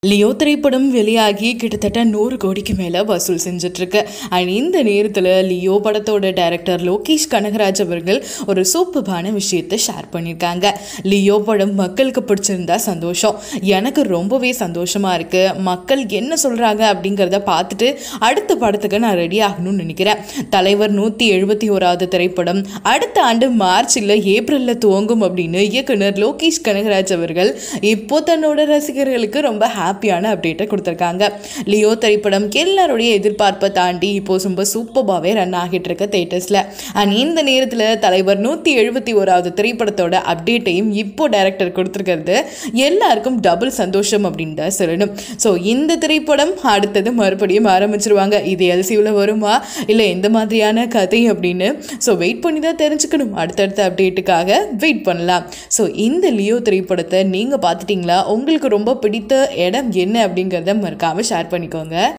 Leo திரைப்படம் வெளியாகி கிட்டத்தட்ட நூறு கோடிக்கு மேலே வசூல் செஞ்சிட்ருக்கு அண்ட் இந்த நேரத்தில் லியோ படத்தோட டைரக்டர் லோகேஷ் கனகராஜ் அவர்கள் ஒரு சூப்பரான விஷயத்தை ஷேர் பண்ணியிருக்காங்க லியோ படம் மக்களுக்கு பிடிச்சிருந்தா சந்தோஷம் எனக்கு ரொம்பவே சந்தோஷமாக இருக்குது மக்கள் என்ன சொல்கிறாங்க அப்படிங்கிறத பார்த்துட்டு அடுத்த படத்துக்கு நான் ரெடி ஆகணும்னு நினைக்கிறேன் தலைவர் நூற்றி எழுபத்தி ஓராவது திரைப்படம் அடுத்த ஆண்டு மார்ச் இல்லை ஏப்ரலில் துவங்கும் அப்படின்னு இயக்குனர் லோகேஷ் கனகராஜ் அவர்கள் இப்போ தன்னோட ரசிகர்களுக்கு ரொம்ப ஹாப்பியான அப்டேட்டை கொடுத்துருக்காங்க லியோ திரைப்படம் எல்லாருடைய எதிர்பார்ப்பை தாண்டி இப்போ ரொம்ப சூப்பராகவே ரன் ஆகிட்டு இருக்க தேட்டர்ஸில் அண்ட் இந்த நேரத்தில் தலைவர் நூற்றி எழுபத்தி ஓராவது திரைப்படத்தோட அப்டேட்டையும் இப்போ டைரக்டர் கொடுத்துருக்கிறது எல்லாருக்கும் டபுள் சந்தோஷம் அப்படின்னு தான் சொல்லணும் ஸோ இந்த திரைப்படம் அடுத்தது மறுபடியும் ஆரம்பிச்சிருவாங்க இது எல்சியூவில் வருமா இல்லை எந்த மாதிரியான கதை அப்படின்னு ஸோ வெயிட் பண்ணி தான் தெரிஞ்சுக்கணும் அடுத்தடுத்த அப்டேட்டுக்காக வெயிட் பண்ணலாம் ஸோ இந்த லியோ திரைப்படத்தை நீங்கள் பார்த்துட்டிங்களா உங்களுக்கு ரொம்ப பிடித்த இடம் என்ன அப்படிங்கிறத மறக்காமல் ஷேர் பண்ணிக்கோங்க